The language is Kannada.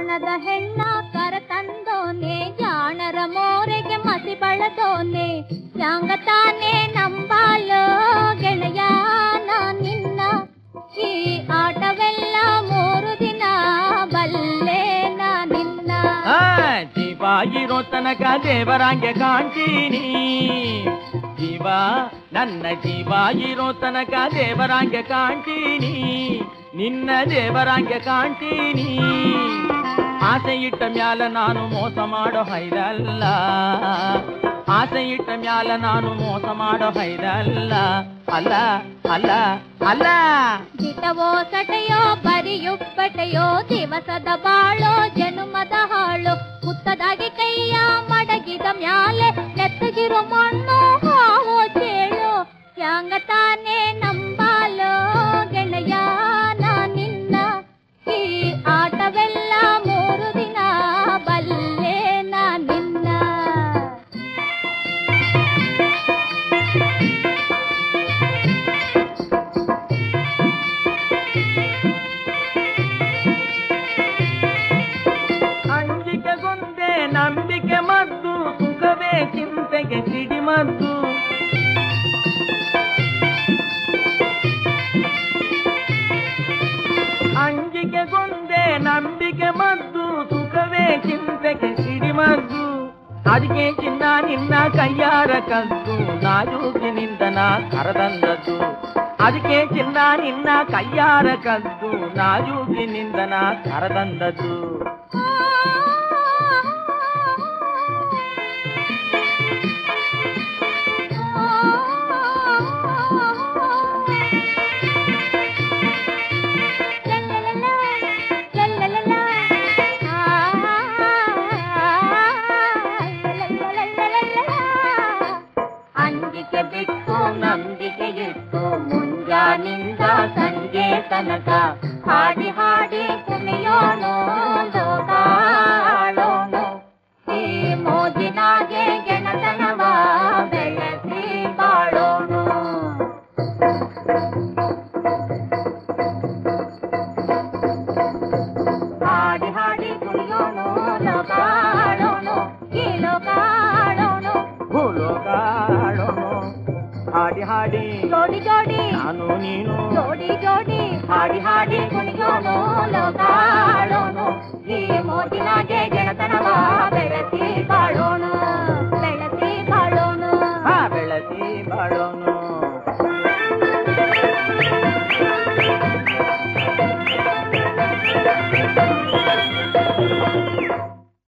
ಜಾಣದ ಹೆಣ್ಣ ಕರ ತಂದೋನೆ ಜಾಣರ ಮೋರೆಗೆ ಮಸಿ ಬಳದೋನೆ ಯಾಂಗ ತಾನೇ ನಂಬಾಲೋ ಗೆಳೆಯ ನಾ ನಿನ್ನ ಈ ಆಟವೆಲ್ಲ ಮೂರು ದಿನ ಬಲ್ಲೆ ನಾ ನಿನ್ನ ಆ, ಜೀವ ಇರೋ ತನಕ ದೇವರಾಂಗೆ ಕಾಣ್ತೀನಿ ಜೀವ ನನ್ನ ಜೀವ ಇರೋ ತನಕ ದೇವರಾಂಗೆ ಕಾಣ್ತೀನಿ ನಿನ್ನ ದೇವರಾಂಗೆ ಕಾಣ್ತೀನಿ ಆಸೆ ಇಟ್ಟ ಮ್ಯಾಲ ನಾನು ಮೋಸ ಮಾಡೋ ಹೈದಲ್ಲ ಆಸೆ ಇಟ್ಟ ಮ್ಯಾಲ ನಾನು ಮೋಸ ಮಾಡೋ ಹೈದಲ್ಲ ಅಲ್ಲ ಅಲ್ಲ ಅಲ್ಲ ದಿಟವೋ ಸಟೆಯೋ ಬರಿಯುಪ್ಪಟೆಯೋ ದಿವಸದ ಬಾಳೋ ಜನುಮದ ಹಾಳು ಮುತ್ತದಾಗಿ ಕೈಯ ಮಡಗಿದ ಮ್ಯಾಲೆ ನೆತ್ತಗಿರೋ ಮಣ್ಣು ಹಾವೋ ಚೇಳು ಯಾಂಗ ತಾನೇ ನಂಬಾಲೋ ಗೆಳೆಯ ನಾ ನಿನ್ನ ಈ ಆಟವೆಲ್ಲ ಮೂರು ದಿನ ಬಲ್ಲೆ ನಾ ನಿನ್ನ ಅಂಜಿಕೆಗೊಂದೆ ನಂಬಿಕೆ ಮದ್ದು ಸುಖವೇ ಚಿಂತೆಗೆ ಸಿಡಿಮದ್ದು ಅಂಜಿಕೆಗೊಂದೆ ನಂಬಿಕೆ ಮದ್ದು ಸುಖವೇ ಚಿಂತೆಗೆ ಸಿಡಿಮದ್ದು ಅದಕ್ಕೆ ಚಿನ್ನ ನಿನ್ನ ಕೈಯಾರ ಕದ್ದು ನಾಜೂಕಿನಿಂದ ನಾ ಕರದಂದದ್ದು ಅದಕ್ಕೆ ಚಿನ್ನ ನಿನ್ನ ಕೈಯಾರ ಕದ್ದು ನಾಜೂಕಿನಿಂದ ನಾ ಕರದಂದದ್ದು ಅಂಜಿಕೆ ಬಿಟ್ಟು ನಂಬಿಕೆ ಇಟ್ಟು ಮುಂಜಾನಿಂದ ಸಂಜೆ ತನಕ ಹಾಡಿ ಹಾಡಿ ಕುಣಿಯೋನು ಲೋಕಾಳೋನು ಈ ಮೋಜಿನಾಗೆ ಗೆಣತನವ ಬೆಳೆಸಿ ಬಾಳೋನು ಹಾಡಿ ಹಾಡಿ ಕುಣಿಯೋನು ಲೋಕಾಳೋನು ಈ ಲೋಕಾಳೋನು ಭೂಲೋಕಾಳೋನು ಹಾಡಿ ಹಾಡಿ ಜೋಡಿ ಜೋಡಿ